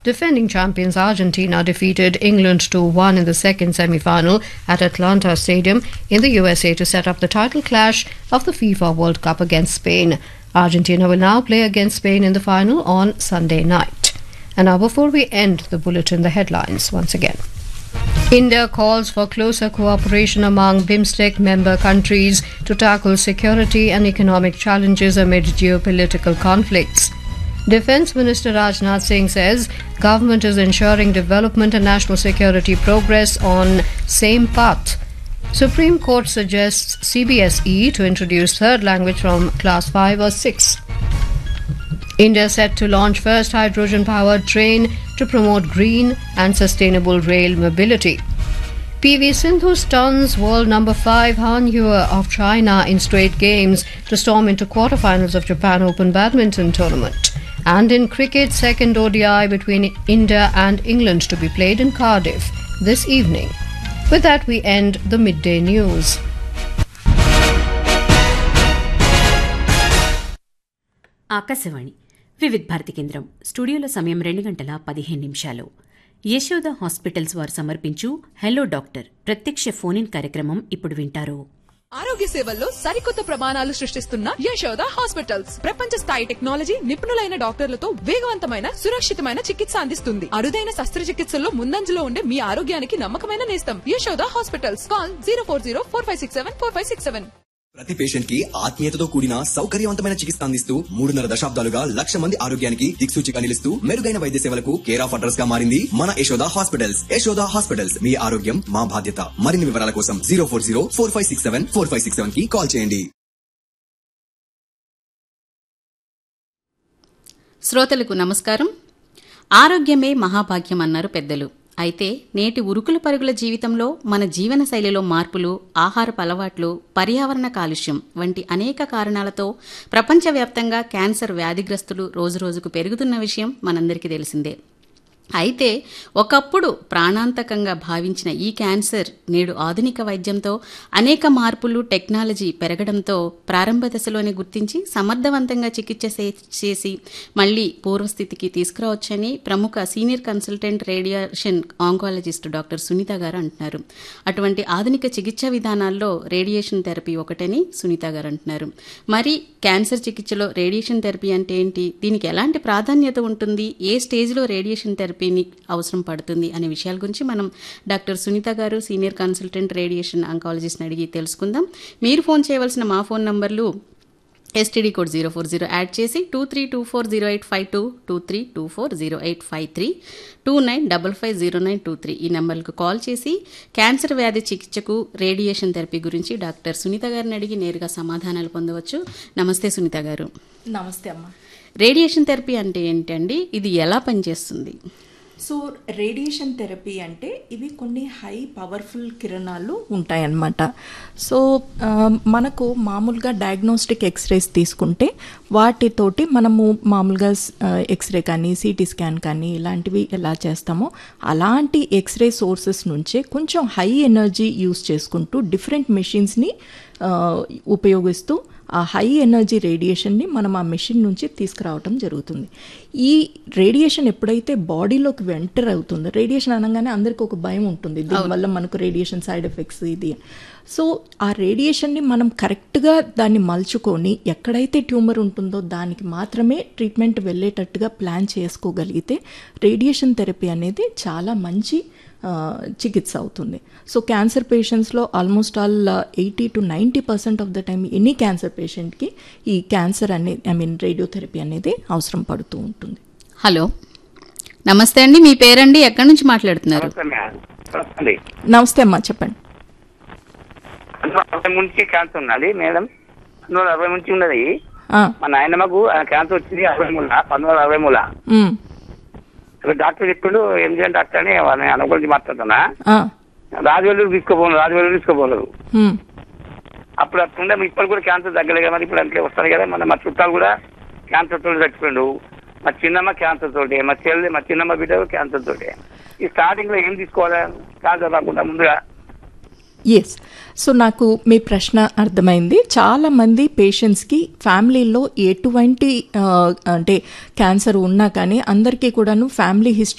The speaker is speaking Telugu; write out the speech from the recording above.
Defending champions Argentina defeated England 2 1 in the second semi final at Atlanta Stadium in the USA to set up the title clash of the FIFA World Cup against Spain. Argentina will now play against Spain in the final on Sunday night. And now, before we end the bulletin, the headlines once again. India calls for closer cooperation among BIMSTEC member countries to tackle security and economic challenges amid geopolitical conflicts. Defense Minister Rajnath Singh says government is ensuring development and national security progress on same path. Supreme Court suggests CBSE to introduce third language from class 5 or 6. India set to launch first hydrogen powered train to promote green and sustainable rail mobility. PV Sindhu stuns world number 5 Han Yue of China in straight games to storm into quarterfinals of Japan Open Badminton Tournament. And in cricket, second ODI between India and England to be played in Cardiff this evening. With that, we end the midday news. Akashvani Vividh Bharati కేంద్రం స్టూడియోలో సమయం రెండు గంటల పదిహేను నిమిషాలు యశోద హాస్పిటల్స్ వారు సమర్పించు హలో డాక్టర్ ప్రత్యక్ష ఫోన్ ఇన్ కార్యక్రమం ఇప్పుడు వింటారు ఆరోగ్య సేవల్లో సరికొత్త ప్రమాణాలు సృష్టిస్తున్న యశోద హాస్పిటల్స్ ప్రపంచ స్థాయి టెక్నాలజీ నిపుణులైన డాక్టర్లతో వేగవంతమైన సురక్షితమైన చికిత్స అందిస్తుంది అరుదైన శస్త్రచికిత్సల్లో ముందంజలో ఉండే మీ ఆరోగ్యానికి నమ్మకమైన నేస్తం Yashoda hospitals call zero four zero four five six seven four five six seven ప్రతి పేషెంట్ కి ఆత్మీయతతో కూడిన సౌకర్యవంతమైన చికిత్స అందిస్తూ మూడున్నర దశాబ్దాలుగా లక్ష మంది ఆరోగ్యానికి దిక్సూచిగా నిలుస్తూ మెరుగైన వైద్య సేవలకు కేర్ ఆఫ్ అడ్రస్ గా మారింది మన యశోద హాస్పిటల్స్ యశోద హాస్పిటల్స్ మీ ఆరోగ్యం మా బాధ్యత మరిన్ని వివరాల కోసం zero four zero four five six seven four five six seven కి కాల్ చేయండి శ్రోతలకు నమస్కారం ఆరోగ్యమే మహాభాగ్యం అన్నారు పెద్దలు అయితే నేటి ఉరుకుల పరుగుల జీవితంలో మన జీవన శైలిలో మార్పులు ఆహారపు అలవాట్లు పర్యావరణ కాలుష్యం వంటి అనేక కారణాలతో ప్రపంచవ్యాప్తంగా క్యాన్సర్ వ్యాధిగ్రస్తులు రోజురోజుకు పెరుగుతున్న విషయం మనందరికీ తెలిసిందే అయితే ఒకప్పుడు ప్రాణాంతకంగా భావించిన ఈ క్యాన్సర్ నేడు ఆధునిక వైద్యంతో అనేక మార్పులు టెక్నాలజీ పెరగడంతో ప్రారంభ దశలోనే గుర్తించి సమర్థవంతంగా చికిత్స చే- చేసి మళ్ళీ పూర్వస్థితికి తీసుకురావచ్చని ప్రముఖ senior consultant radiation oncologist doctor Sunitha గారు అంటున్నారు అటువంటి ఆధునిక చికిత్స విధానాల్లో రేడియేషన్ థెరపీ ఒకటని సునీత గారు అంటున్నారు మరి క్యాన్సర్ చికిత్సలో రేడియేషన్ థెరపీ అంటే ఏంటి దీనికి ఎలాంటి ప్రాధాన్యత ఉంటుంది ఏ స్టేజ్లో రేడియేషన్ థెరపీని అవసరం పడుతుంది అనే విషయాల గురించి మనం డాక్టర్ సునీత గారు సీనియర్ కన్సల్టెంట్ రేడియేషన్ ఆంకాలజిస్ట్ని అడిగి తెలుసుకుందాం మీరు ఫోన్ చేయవలసిన మా ఫోన్ నంబర్లు S T D code zero four zero add చేసి two three two four zero eight five two two three two four zero eight five three two nine double five zero nine two three ఈ నెంబర్లకు కాల్ చేసి క్యాన్సర్ వ్యాధి చికిత్సకు రేడియేషన్ థెరపీ గురించి డాక్టర్ సునీత గారిని అడిగి నేరుగా సమాధానాలు పొందవచ్చు నమస్తే సునీత గారు నమస్తే అమ్మ రేడియేషన్ థెరపీ అంటే ఏంటండి ఇది ఎలా పనిచేస్తుంది సో రేడియేషన్ థెరపీ అంటే ఇవి కొన్ని హై పవర్ఫుల్ కిరణాలు ఉంటాయన్నమాట సో ఆ, మనకు మామూలుగా డయాగ్నోస్టిక్ ఎక్స్రేస్ తీసుకుంటే వాటితోటి మనము మామూలుగా ఎక్స్రే కానీ సిటీ స్కాన్ కానీ ఇలాంటివి ఎలా చేస్తామో అలాంటి ఎక్స్రే సోర్సెస్ నుంచే కొంచెం హై ఎనర్జీ యూస్ చేసుకుంటూ డిఫరెంట్ మెషిన్స్ని ఉపయోగిస్తూ ఆ హై ఎనర్జీ రేడియేషన్ని మనం ఆ మెషిన్ నుంచి తీసుకురావటం జరుగుతుంది ఈ రేడియేషన్ ఎప్పుడైతే బాడీలోకి ఎంటర్ అవుతుందో రేడియేషన్ అనగానే అందరికీ ఒక భయం ఉంటుంది దీనివల్ల మనకు రేడియేషన్ సైడ్ ఎఫెక్ట్స్ ఇది సో ఆ రేడియేషన్ని మనం కరెక్ట్గా దాన్ని మలుచుకొని ఎక్కడైతే ట్యూమర్ ఉంటుందో దానికి మాత్రమే ట్రీట్మెంట్ వెళ్ళేటట్టుగా ప్లాన్ చేసుకోగలిగితే రేడియేషన్ థెరపీ అనేది చాలా మంచి ఆ, చికిత్స అవుతుంది సో క్యాన్సర్ పేషెంట్స్లో almost all eighty to ninety percent of the time any cancer పేషెంట్కి ఈ క్యాన్సర్ అనేది ఐ మీన్ రేడియోథెరపీ అనేది అవసరం పడుతూ ఉంటుంది హలో నమస్తే అండి మీ పేరండి ఎక్కడి నుంచి మాట్లాడుతున్నారు నమస్తే మేడం నమస్తే నమస్తే అమ్మా చెప్పండి అందులో అరవై నుంచి క్యాన్సర్ ఉన్నది మేడం అందులో అరవై నుంచి ఉన్నది ఆ, మా నాయనమ్మకు ఆ క్యాన్సర్ వచ్చింది అరవై మూల పంతొమ్మిది వందల అరవై మూల ఉమ్, ఇప్పుడు డాక్టర్ చెప్పిండు ఎంజిఎన్ డాక్టర్ అని వాళ్ళని అన్న గురించి మాట్లాడుతున్నా ఆ, రాజవెల్లూరు తీసుకోపోను రాజవెల్లూరు తీసుకోపోలేదు ఉమ్, అప్పుడు అట్లుండే ఇప్పుడు కూడా క్యాన్సర్ తగ్గలేదు కదా మరి ఇప్పుడు అంటే వస్తుంది కదా మన మా చుట్టాలు కూడా క్యాన్సర్ తోటి చచ్చిపోయిండు మా చిన్నమ్మ క్యాన్సర్ తోటి మా చెల్లి మా చిన్నమ్మ బిడ్డ క్యాన్సర్ తోటి ఈ స్టార్టింగ్ లో ఏం తీసుకోవాలి క్యాన్సర్ రాకుండా ముందుగా ఎస్ సో నాకు మీ ప్రశ్న అర్థమైంది చాలా మంది పేషెంట్స్కి ఫ్యామిలీలో ఎటువంటి ఆ, అంటే క్యాన్సర్ ఉన్నా కానీ అందరికీ కూడాను ఫ్యామిలీ హిస్టరీ